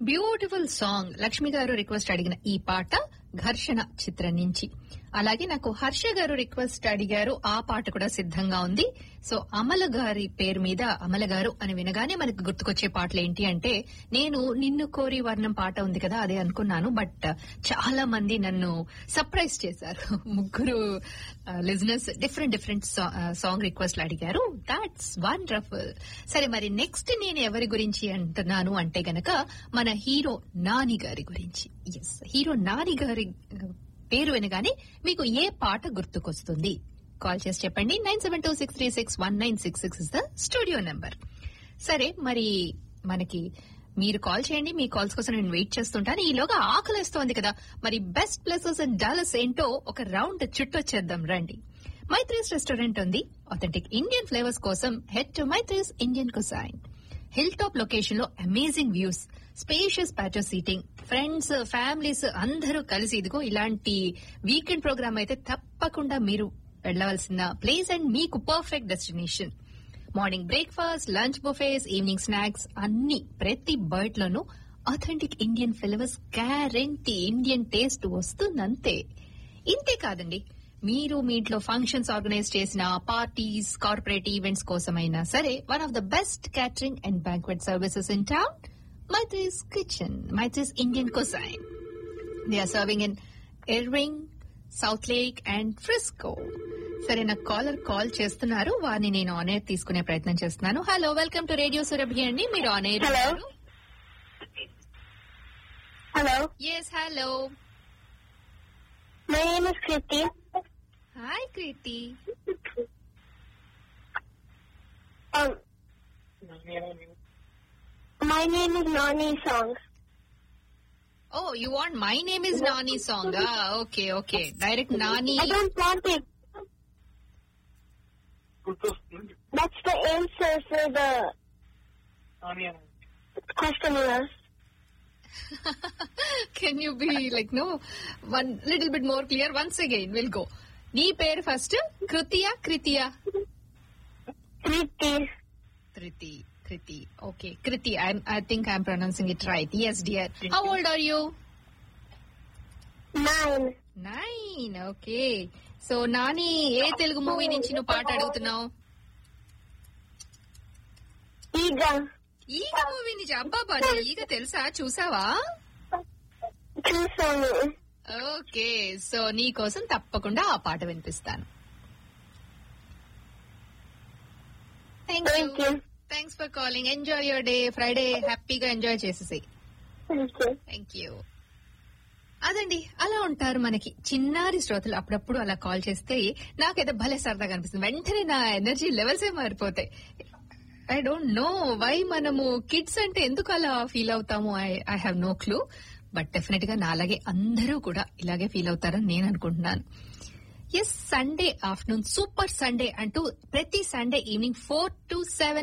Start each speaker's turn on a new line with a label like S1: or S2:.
S1: Beautiful song Lakshmi గారు request అడిగిన ఈ పాట ఘర్షణ చిత్రం నుంచి అలాగే నాకు హర్ష గారు రిక్వెస్ట్ అడిగారు ఆ పాట కూడా సిద్ధంగా ఉంది సో అమల గారి పేరు మీద అమల గారు అని వినగానే మనకు గుర్తుకొచ్చే పాటలు ఏంటి అంటే నేను నిన్ను కోరి వర్ణం పాట ఉంది కదా అదే అనుకున్నాను బట్ చాలా మంది నన్ను సర్ప్రైజ్ చేశారు ముగ్గురు లిజినెస్ డిఫరెంట్ డిఫరెంట్ సాంగ్ రిక్వెస్ట్లు అడిగారు దాట్స్ వండర్ఫుల్ సరే మరి నెక్స్ట్ నేను ఎవరి గురించి అంటున్నాను అంటే గనక మన హీరో నాని గారి గురించి ఎస్ హీరో నాని గారి పేరు వినగానే మీకు ఏ పాట గుర్తుకొస్తుంది కాల్ చేసి చెప్పండి nine seven two six three six one nine six six is the studio number సరే మరి మనకి మీరు కాల్ చేయండి మీ కాల్స్ కోసం నేను వెయిట్ చేస్తుంటాను ఈలోగా ఆకలిస్తోంది కదా మరి బెస్ట్ ప్లేసెస్ అండ్ డాలస్ ఏంటో ఒక రౌండ్ చుట్టొచ్చేద్దాం రండి మైత్రీస్ రెస్టారెంట్ ఉంది అథెంటిక్ ఇండియన్ ఫ్లేవర్స్ కోసం head to Maithri's Indian cuisine hill top location లో amazing views spacious patio seating friends families అందరూ కలిసి ఇదిగో ఇలాంటి వీకెండ్ ప్రోగ్రామ్ అయితే తప్పకుండా మీరు వెళ్ళవలసిన ప్లేస్ అండ్ మీకు perfect destination morning breakfast lunch buffets evening snacks అన్ని ప్రతి బర్డ్ లోనూ authentic Indian flavours guarantee Indian taste వస్తుందంతే ఇంతే కాదండి మీరు మీ ఇంట్లో ఫంక్షన్స్ ఆర్గనైజ్ చేసిన పార్టీస్ కార్పొరేట్ ఈవెంట్స్ కోసమైనా సరే one of the best catering and banquet services in town Maithri's kitchen Maithri's Indian cuisine they are serving in Irving Southlake and Frisco సరే నాకు కాలర్ కాల్ చేస్తున్నారు వారిని నేను ఆన్ ఎయిర్ తీసుకునే ప్రయత్నం చేస్తున్నాను hello welcome to radio Surabhi అండి మీరు on air
S2: Hello. Hello,
S1: yes hello
S2: my name is Kriti.
S1: Hi Kriti
S2: Um, my name is Nani Song.
S1: Oh you want my name is Nani song okay okay direct Nani
S2: I don't want it. That's the answer for the question you asked.
S1: Can you be like no one little bit more clear once again will go నీ పేరు first కృతియా కృతియా
S2: Kriti.
S1: Kriti Kriti okay Kriti I think I'm pronouncing it right yes dear how old are you
S2: Nine.
S1: Nine okay so Nani ఏ Telugu movie నుంచి నువ్వు పాట అడుగుతున్నావు
S2: Ida.
S1: ఈగ మూవీ నుంచి అబ్బాబా నీకు ఈగ తెలుసా చూసావా
S2: Tusani.
S1: ఓకే సో నీ కోసం తప్పకుండా ఆ పాట వినిపిస్తాను thank you
S2: Thank you.
S1: Thanks for calling enjoy your day Friday హ్యాపీగా ఎంజాయ్ చేసేసి
S2: Thank you.
S1: థ్యాంక్ యూ అదండి అలా ఉంటారు మనకి చిన్నారి శ్రోతలు అప్పుడప్పుడు అలా కాల్ చేస్తే నాకైతే భలే సరదాగా అనిపిస్తుంది వెంటనే నా ఎనర్జీ లెవెల్స్ ఏ మారిపోతాయి ఐ డోంట్ నో వై మనము కిడ్స్ అంటే ఎందుకు అలా ఫీల్ అవుతాము I I have no clue but definite గా నా అలాగే అందరూ కూడా ఇలాగే ఫీల్ అవుతారని నేను అనుకుంటున్నాను yes Sunday afternoon super Sunday అంటూ ప్రతి Sunday evening four to seven